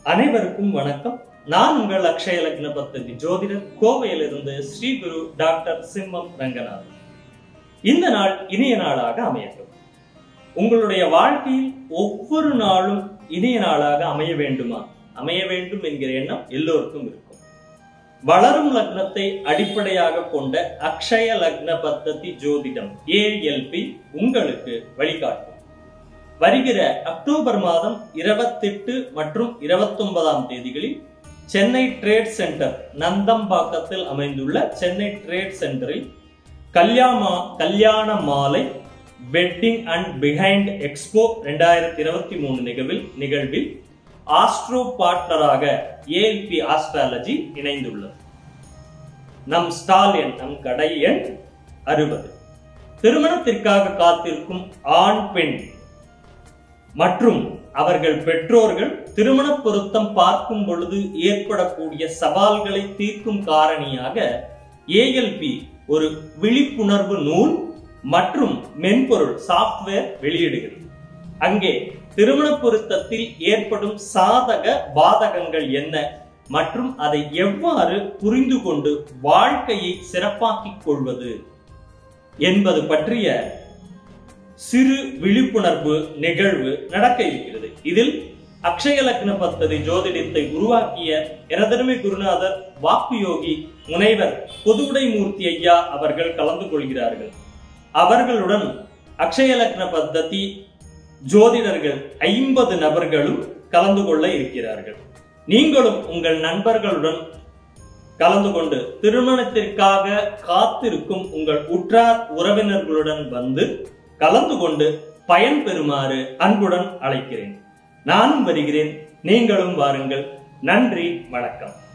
அனைவருக்கும் வணக்கம் நான் உங்கள் அக்ஷய லக்ன பத்ததி ஜோதிடர் கோவையிலிருந்து ஸ்ரீ குரு டாக்டர் சிம்மம் ரங்கநாதன் இந்த நாள் இனிய நாளாக அமையட்டும் உங்களுடைய வாழ்க்கையில் ஒவ்வொரு நாளும் இனிய நாளாக அமைய வேண்டுமா அமைய வேண்டும் என்கிற எண்ணம் எல்லோருக்கும் இருக்கும் வளரும் லக்னத்தை அடிப்படையாக கொண்ட அக்ஷய லக்ன பத்ததி ஜோதிடம் ஏஎல்பி உங்களுக்கு வழிகாட்டும் வருகிற அக்டோபர் மாதம் இருபத்தெட்டு மற்றும் இருபத்தொன்பதாம் தேதிகளில் சென்னை ட்ரேட் சென்டர் நந்தம்பாக்கத்தில் அமைந்துள்ள சென்னை ட்ரேட் சென்டரில் கல்யாண கல்யாண மாலை வெட்டிங் அண்ட் பிஹைண்ட் எக்ஸ்போ ரெண்டாயிரத்தி இருபத்தி மூணு நிகழ்வில் நிகழ்வில் ஆஸ்ட்ரோ பார்ட்னராக ஏஎல்பி ஆஸ்ட்ராலஜி இணைந்துள்ளது நம் ஸ்டால் எண் நம் கடை எண் அறுபது திருமணத்திற்காக காத்திருக்கும் ஆண் பெண் மற்றும் அவர்கள் பெற்றோர்கள் திருமண பொருத்தம் பார்க்கும் பொழுது ஏற்படக்கூடிய சவால்களை தீர்க்கும் காரணியாக ஏஎல்பி ஒரு விழிப்புணர்வு நூல் மற்றும் மென்பொருள் சாஃப்ட்வேர் வெளியிடுகிறது அங்கே திருமண பொருத்தத்தில் ஏற்படும் சாதக பாதகங்கள் என்ன மற்றும் அதை எவ்வாறு புரிந்து கொண்டு வாழ்க்கையை சிறப்பாக்கிக் கொள்வது என்பது பற்றிய சிறு விழிப்புணர்வு நிகழ்வு நடக்க இருக்கிறது இதில் அக்ஷய லக்ன பத்ததி ஜோதிடத்தை உருவாக்கிய எனதருமை குருநாதர் வாக்கு யோகி முனைவர் பொதுவுடை மூர்த்தி ஐயா அவர்கள் கலந்து கொள்கிறார்கள் அவர்களுடன் அக்ஷய லக்ன பத்ததி ஜோதிடர்கள் ஐம்பது நபர்களும் கலந்து கொள்ள இருக்கிறார்கள் நீங்களும் உங்கள் நண்பர்களுடன் கலந்து கொண்டு திருமணத்திற்காக காத்திருக்கும் உங்கள் உற்றார் உறவினர்களுடன் வந்து கலந்து கொண்டு பயன் பெறுமாறு அன்புடன் அழைக்கிறேன் நானும் வருகிறேன் நீங்களும் வாருங்கள் நன்றி வணக்கம்